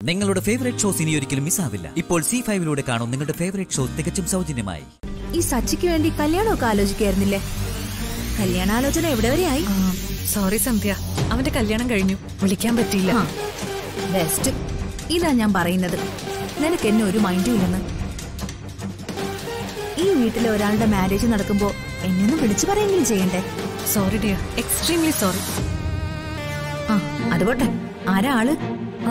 നിങ്ങളുടെ favourite shows ഇനി ഒരിക്കലും മിസ്സാവില്ല ഇപ്പോൾ സി ഫൈവിലൂടെ കാണും നിങ്ങളുടെ ഫേവറേറ്റ് ഷോ തികച്ചും സൗജന്യമായി ഈ സച്ചിക്ക് വേണ്ടി കല്യാണമൊക്കെ ആലോചിക്കായിരുന്നില്ലേ കല്യാണാലോചന എവിടെ വരെയായി സോറി സന്ധ്യ അവന്റെ കല്യാണം കഴിഞ്ഞു വിളിക്കാൻ പറ്റിയില്ല ബെസ്റ്റ് ഇതാ ഞാൻ പറയുന്നത് നിനക്ക് എന്നെ ഒരു മൈൻഡും ഇല്ലെന്ന് ഈ വീട്ടിലെ ഒരാളുടെ മാരേജ് നടക്കുമ്പോ എന്നെ ഒന്ന് വിളിച്ചു പറയെങ്കിലും ചെയ്യണ്ടേ സോറി ഡിയർ എക്സ്ട്രീംലി സോറി ആ അത് പോട്ടെ ആരാ ആള് ആ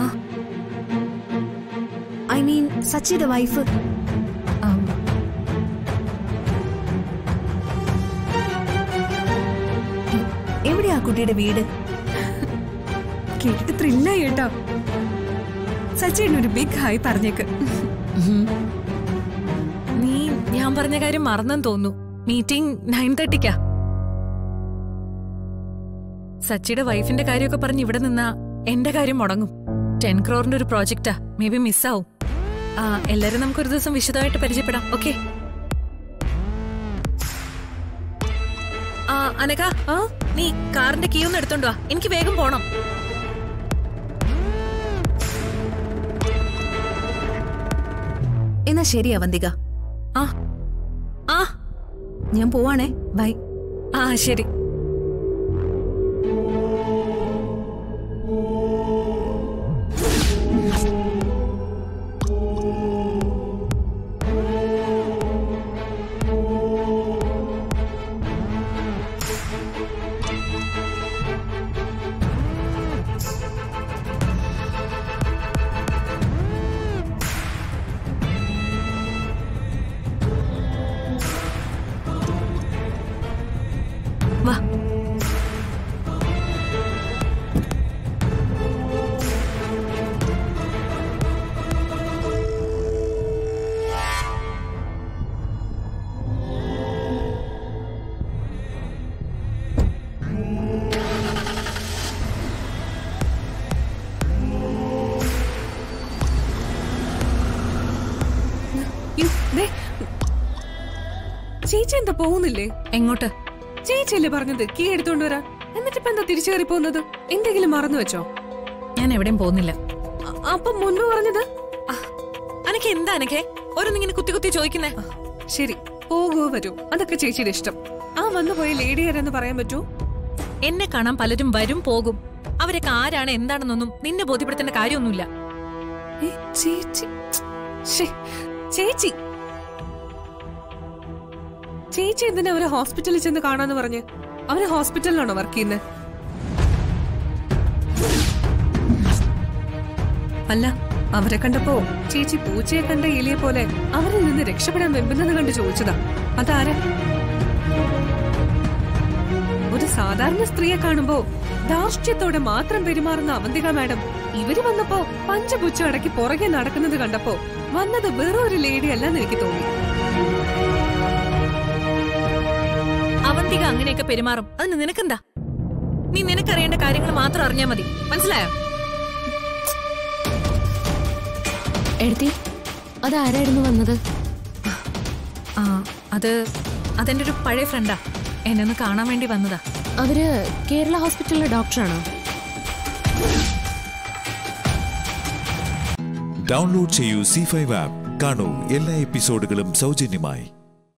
ഐ മീൻ സച്ചിയുടെ വൈഫ് ആം, എവിടെയാ കുട്ടിയുടെ വീട് കേട്ടിട്ട് ത്രില്ലായി കേട്ടോ സച്ചിൻ ഒരു ബിഗ് ഹായ് പറഞ്ഞേക്ക് നീ ഞാൻ പറഞ്ഞ കാര്യം മറന്നെന്ന് തോന്നുന്നു മീറ്റിംഗ് നയൻ തേർട്ടിക്കാ സച്ചിയുടെ വൈഫിന്റെ കാര്യമൊക്കെ പറഞ്ഞ് ഇവിടെ നിന്നാ എന്റെ കാര്യം മുടങ്ങും ടെൻ ക്രോറിന്റെ ഒരു പ്രോജക്റ്റാ മേ ബി മിസ്സാവും ആ എല്ലാരും നമുക്ക് ഒരു ദിവസം വിശദമായിട്ട് പരിചയപ്പെടാം ഓക്കെ ആ അനക ആ നീ കാറിന്റെ കീ ഒന്ന് എടുത്തോണ്ട് വാ എനിക്ക് വേഗം പോണം എന്നാ ശരി അവന്തിക ആ ആ ഞാൻ പോവാണേ ബൈ ആ ശരി വാ യ്യോ, ദേ. ചേച്ചി എന്താ പോകുന്നില്ലേ എങ്ങോട്ട് ചേച്ചിയല്ലേ പറഞ്ഞത് കീ എടുത്തോണ്ട് വരാൻ എന്നിട്ട് ഇപ്പൊ എന്താ തിരിച്ചു കയറി പോകുന്നത് എന്തെങ്കിലും മറന്നു വെച്ചോ ഞാൻ എവിടെയും പോകുന്നില്ല അ- അപ്പൊ മുൻപ് പറഞ്ഞത് അനക്ക് എന്താ അനക്കെ ഓരോന്നിങ്ങനെ കുത്തി കുത്തി ചോദിക്കുന്നേ ശരി പോകുവോ വരൂ അതൊക്കെ ചേച്ചിയുടെ ഇഷ്ടം ആ വന്നു പോയ ലേഡി ആരെന്ന് പറയാൻ പറ്റൂ എന്നെ കാണാൻ പലരും വരും പോകും അവരൊക്കെ ആരാണ് എന്താണെന്നൊന്നും നിന്നെ ബോധ്യപ്പെടുത്തേണ്ട കാര്യമൊന്നുമില്ല ഏ, ചേച്ചി ശ്ശേ, ചേച്ചി ചേച്ചി എന്തിനാ അവരെ ഹോസ്പിറ്റലിൽ ചെന്ന് കാണാന്ന് പറഞ്ഞ് അവര് ഹോസ്പിറ്റലിലാണോ വർക്ക് ചെയ്യുന്നത് അല്ല അവരെ കണ്ടപ്പോ ചേച്ചി പൂച്ചയെ കണ്ട എലിയെ പോലെ അവരിൽ നിന്ന് രക്ഷപ്പെടാൻ വെമ്പുന്നത് കണ്ട് ചോദിച്ചതാ അതാരാ ഒരു സാധാരണ സ്ത്രീയെ കാണുമ്പോ ധാർഷ്ട്യത്തോടെ മാത്രം പെരുമാറുന്ന അവന്തിക മാഡം ഇവര് വന്നപ്പോ പഞ്ചപുച്ച അടക്കി പുറകെ നടക്കുന്നത് കണ്ടപ്പോ വന്നത് വേറെ ഒരു ലേഡി അല്ലെന്ന് എനിക്ക് തോന്നി അവന്തിക അങ്ങനെയൊക്കെ പെരുമാറും അതിന് നിനക്കെന്താ നീ നിനക്കറിയേണ്ട കാര്യങ്ങൾ മാത്രം അറിഞ്ഞാ മതി മനസ്സിലായോ എഴുതി അതാരായിരുന്നു വന്നത് ആ അത് അതെന്റെ ഒരു പഴയ ഫ്രണ്ടാ എന്നെ ഒന്ന് കാണാൻ വേണ്ടി വന്നതാ അവര് കേരള ഹോസ്പിറ്റലിലെ ഡോക്ടറാണോ ഡൗൺലോഡ് ചെയ്യൂ സി ഫൈവ് ആപ്പ് കാണൂ എല്ലാ എപ്പിസോഡുകളും സൗജന്യമായി